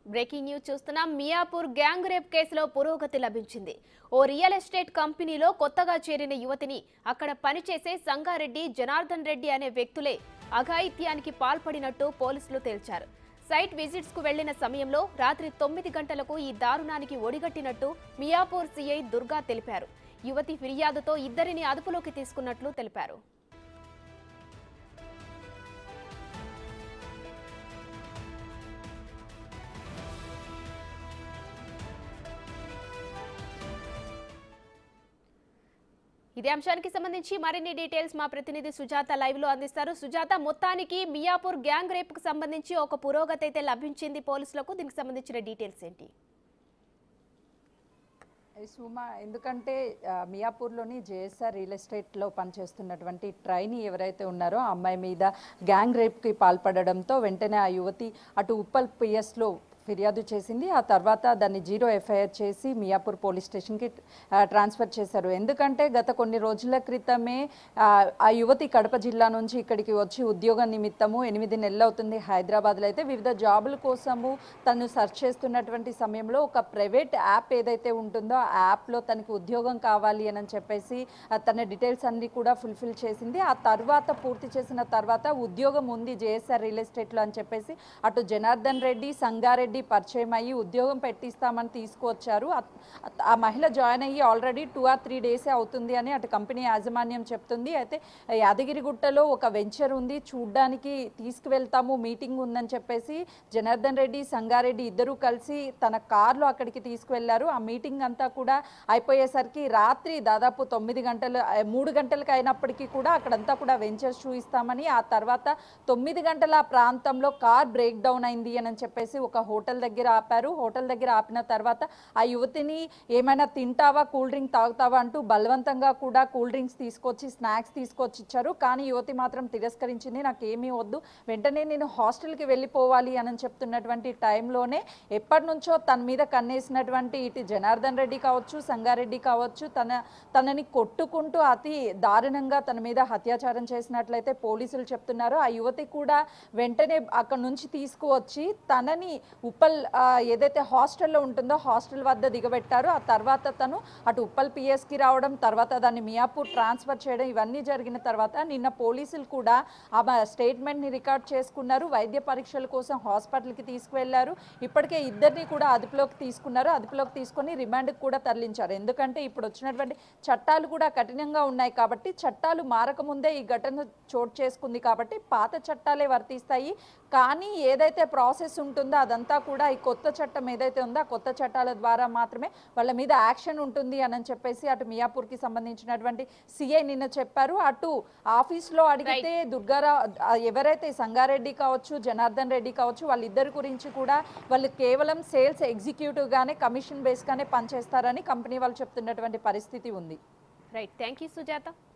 breaking news చూస్తున్నాం Miyapur gang rape కేసులో పురోగతి లభించింది ఓ రియల్ ఎస్టేట్ కంపెనీలో కొత్తగా చేరిన యువతిని అక్కడ పనిచేసే సంగారెడ్డి జనార్దన్ రెడ్డి అనే వ్యక్తులే అఘాయిత్యానికి పాల్పడినట్టు పోలీసులు తేల్చారు సైట్ విజిట్స్ కు వెళ్లిన సమయంలో రాత్రి తొమ్మిది గంటలకు ఈ దారుణానికి ఒడిగట్టినట్టు మియాపూర్ సీఐ దుర్గా తెలిపారు యువతి ఫిర్యాదుతో ఇద్దరిని అదుపులోకి తీసుకున్నట్లు తెలిపారు ఇదే అంశానికి సంబంధించి మరిన్ని డీటెయిల్స్ మా ప్రతినిధి సుజాత లైవ్ లో అందిస్తారు సుజాత మొత్తానికి మియాపూర్ గ్యాంగ్ రేప్ కు సంబంధించి ఒక పురోగతి అయితే లభించింది పోలీసులకు దీనికి సంబంధించిన డీటెయిల్స్ ఏంటి సుమా ఎందుకంటే ఆ, మియాపూర్లోని జేఎస్ఆర్ రియల్ ఎస్టేట్లో పనిచేస్తున్నటువంటి ట్రైనీ ఎవరైతే ఉన్నారో ఆ అమ్మాయి మీద గ్యాంగ్ రేప్కి పాల్పడడంతో వెంటనే ఆ యువతి అటు ఉప్పల్ పిఎస్లో ఫిర్యాదు చేసింది ఆ తర్వాత దాన్ని జీరో ఎఫ్ఐఆర్ చేసి మియాపూర్ పోలీస్ స్టేషన్కి ఆ, ట్రాన్స్ఫర్ చేశారు ఎందుకంటే గత కొన్ని రోజుల క్రితమే ఆ, ఆ యువతి కడప జిల్లా నుంచి ఇక్కడికి వచ్చి ఉద్యోగ నిమిత్తము ఎనిమిది నెలలు అవుతుంది హైదరాబాద్లో అయితే వివిధ జాబుల కోసము తను సెర్చ్ చేస్తున్నటువంటి సమయంలో ఒక ప్రైవేట్ యాప్ ఏదైతే ఉంటుందో ఆ యాప్లో తనకి ఉద్యోగం కావాలి అని చెప్పేసి ఆ, తన డీటెయిల్స్ అన్ని కూడా ఫుల్ఫిల్ చేసింది ఆ తర్వాత పూర్తి చేసిన తర్వాత ఉద్యోగం ఉంది జేఎస్ఆర్ రియల్ ఎస్టేట్లో అని చెప్పేసి అటు జనార్దన్ రెడ్డి సంగారెడ్డి పరిచయం అయ్యి ఉద్యోగం పెట్టిస్తామని తీసుకువచ్చారు ఆ- ఆ మహిళ జాయిన్ అయ్యి ఆల్రెడీ టూ ఆర్ త్రీ డేసే అవుతుంది అని అటు కంపెనీ యాజమాన్యం చెప్తుంది అయితే యాదగిరిగుట్టలో ఒక వెంచర్ ఉంది చూడ్డానికి తీసుకువెళ్తాము మీటింగ్ ఉందని చెప్పేసి జనార్దన్ రెడ్డి సంగారెడ్డి ఇద్దరూ కలిసి తన కార్లో అక్కడికి తీసుకువెళ్లారు ఆ మీటింగ్ అంతా కూడా అయిపోయేసరికి రాత్రి దాదాపు తొమ్మిది గంటలు ఆ, మూడు గంటలకు అయినప్పటికీ కూడా అక్కడంతా కూడా వెంచర్స్ చూపిస్తామని ఆ తర్వాత తొమ్మిది గంటల ప్రాంతంలో కార్ బ్రేక్ డౌన్ అయింది అని చెప్పేసి ఒక హోటల్ దగ్గర ఆపారు హోటల్ దగ్గర ఆపిన తర్వాత ఆ యువతిని ఏమైనా తింటావా కూల్ డ్రింక్ తాగుతావా అంటూ బలవంతంగా కూడా కూల్ డ్రింక్స్ తీసుకొచ్చి స్నాక్స్ తీసుకొచ్చి ఇచ్చారు కానీ యువతి మాత్రం తిరస్కరించింది నాకు ఏమీ వద్దు వెంటనే నేను హాస్టల్కి వెళ్ళిపోవాలి అని చెప్తున్నటువంటి టైంలోనే ఎప్పటి నుంచో తన మీద కన్నేసినటువంటి ఇటు జనార్దన్ రెడ్డి కావచ్చు సంగారెడ్డి కావచ్చు తన తనని కొట్టుకుంటూ అతి దారుణంగా తన మీద అత్యాచారం చేసినట్లయితే పోలీసులు చెప్తున్నారు ఆ యువతి కూడా వెంటనే అక్కడ నుంచి తీసుకువచ్చి తనని ఉప్పల్ ఆ, ఏదైతే హాస్టల్లో ఉంటుందో హాస్టల్ వద్ద దిగబెట్టారు ఆ తర్వాత తను అటు ఉప్పల్ పిఎస్కి రావడం తర్వాత దాన్ని మియాపూర్ ట్రాన్స్ఫర్ చేయడం ఇవన్నీ జరిగిన తర్వాత నిన్న పోలీసులు కూడా ఆమె స్టేట్మెంట్ని రికార్డ్ చేసుకున్నారు వైద్య పరీక్షల కోసం హాస్పిటల్కి తీసుకువెళ్లారు ఇప్పటికే ఇద్దరిని కూడా అదుపులోకి తీసుకున్నారు అదుపులోకి తీసుకొని రిమాండ్కి కూడా తరలించారు ఎందుకంటే ఇప్పుడు వచ్చినటువంటి చట్టాలు కూడా కఠినంగా ఉన్నాయి కాబట్టి చట్టాలు మారకముందే ఈ ఘటన చోటు చేసుకుంది కాబట్టి పాత చట్టాలే వర్తిస్తాయి కానీ ఏదైతే ప్రాసెస్ ఉంటుందో అదంతా కూడా ఈ కొత్త చట్టం ఏదైతే ఉందో ఆ కొత్త చట్టాల ద్వారా మాత్రమే వాళ్ళ మీద యాక్షన్ ఉంటుంది అని చెప్పేసి అటు మియాపూర్కి సంబంధించినటువంటి సిఐ నిన్న చెప్పారు అటు ఆఫీస్లో అడిగితే దుర్గారావు ఆ, ఎవరైతే సంగారెడ్డి కావచ్చు జనార్దన్ రెడ్డి కావచ్చు వాళ్ళిద్దరి గురించి కూడా వాళ్ళు కేవలం సేల్స్ ఎగ్జిక్యూటివ్ గానే కమిషన్ బేస్ గానే పనిచేస్తారని కంపెనీ వాళ్ళు చెప్తున్నటువంటి పరిస్థితి ఉంది రైట్ థ్యాంక్ యూ సుజాత